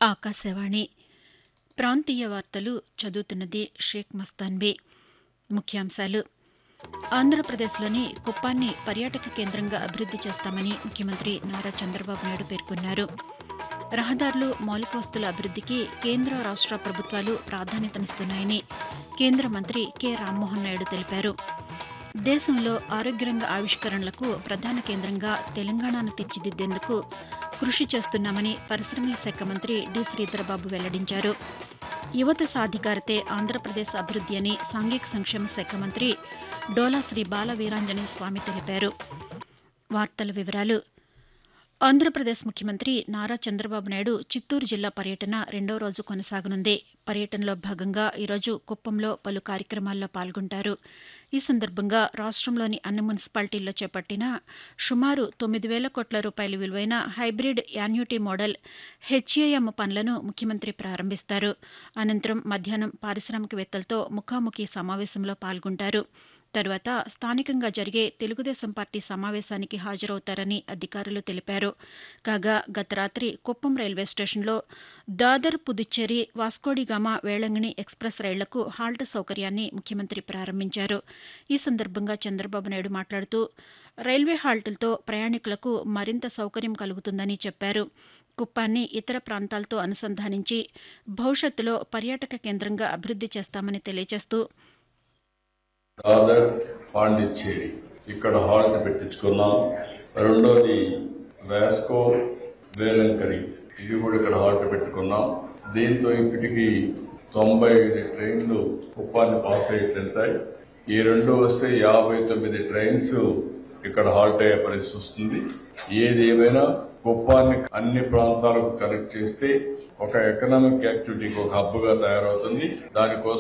ఆకాశవాణి ప్రాంతీయ వార్తలు చదువుతున్నది షేక్ మస్తాన్బీ ముఖ్యాంశాలు ఆంధ్రప్రదేశ్లోని కుప్పాన్ని పర్యాటక కేంద్రంగా అభివృద్ది చేస్తామని ముఖ్యమంత్రి నారా చంద్రబాబు నాయుడు పేర్కొన్నారు రహదారులు మౌలిక వస్తుల అభివృద్దికి కేంద్ర రాష్ట ప్రభుత్వాలు ప్రాధాన్యతనిస్తున్నాయని కేంద్ర మంత్రి కె రామ్మోహన్ నాయుడు తెలిపారు దేశంలో ఆరోగ్యరంగ ఆవిష్కరణలకు ప్రధాన కేంద్రంగా తెలంగాణను తీర్చిదిద్దేందుకు కృషి చేస్తున్నామని పరిశ్రమల శాఖ మంత్రి డి శ్రీధరబాబు వెల్లడించారు యువత సాధికారతే ఆంధ్రప్రదేశ్ అభివృద్ది అని సాంఘిక సంక్షేమ శాఖ మంత్రి డోలా శ్రీ బాల వీరాంజనేయ స్వామి తెలిపారు వార్తల వివరాలు ఆంధ్రప్రదేశ్ ముఖ్యమంత్రి నారా చంద్రబాబు నాయుడు చిత్తూరు జిల్లా పర్యటన రెండో రోజు కొనసాగనుంది పర్యటనలో భాగంగా ఈరోజు కుప్పంలో పలు కార్యక్రమాల్లో పాల్గొంటారు ఈ సందర్భంగా రాష్టంలోని అన్ని మున్సిపాలిటీల్లో చేపట్టిన సుమారు తొమ్మిది వేల కోట్ల రూపాయల విలువైన హైబ్రిడ్ యాన్యుటీ మోడల్ హెచ్ఏఎం పనులను ముఖ్యమంత్రి ప్రారంభిస్తారు అనంతరం మధ్యాహ్నం పారిశ్రామికవేత్తలతో ముఖాముఖి సమావేశంలో పాల్గొంటారు తరువాత స్థానికంగా జరిగే తెలుగుదేశం పార్టీ సమావేశానికి హాజరవుతారని అధికారులు తెలిపారు కాగా గత రాత్రి కుప్పం రైల్వే స్టేషన్లో దాదర్ పుదుచ్చేరి వాస్కోడిగామా వేళంగిణి ఎక్స్ప్రెస్ రైళ్లకు హాల్ట్ సౌకర్యాన్ని ముఖ్యమంత్రి ప్రారంభించారు ఈ సందర్భంగా చంద్రబాబు నాయుడు మాట్లాడుతూ రైల్వే హాల్టులతో ప్రయాణికులకు మరింత సౌకర్యం కలుగుతుందని చెప్పారు కుప్పాన్ని ఇతర ప్రాంతాలతో అనుసంధానించి భవిష్యత్తులో పర్యాటక కేంద్రంగా అభివృద్ది చేస్తామని తెలియజేస్తూ దాదర్ పాండిచ్చేరి ఇక్కడ హాల్ట్ పెట్టించుకున్నాం రెండోది వాస్కో వేలంకరి ఇది కూడా ఇక్కడ హాల్ట్ పెట్టుకున్నాం దీంతో ఇప్పటికి తొంభై ఐదు ట్రైన్లు కుప్పాన్ని పాస్ అయ్యి వెళ్తాయి ఈ రెండు వస్తే యాభై తొమ్మిది ట్రైన్స్ ఇక్కడ హాల్ట్ అయ్యే పరిస్థితి వస్తుంది ఏది ఏమైనా కుప్పాన్ని అన్ని ప్రాంతాలకు కనెక్ట్ చేస్తే ఒక ఎకనామిక్ యాక్టివిటీకి ఒక హబ్ గా తయారవుతుంది దానికోసం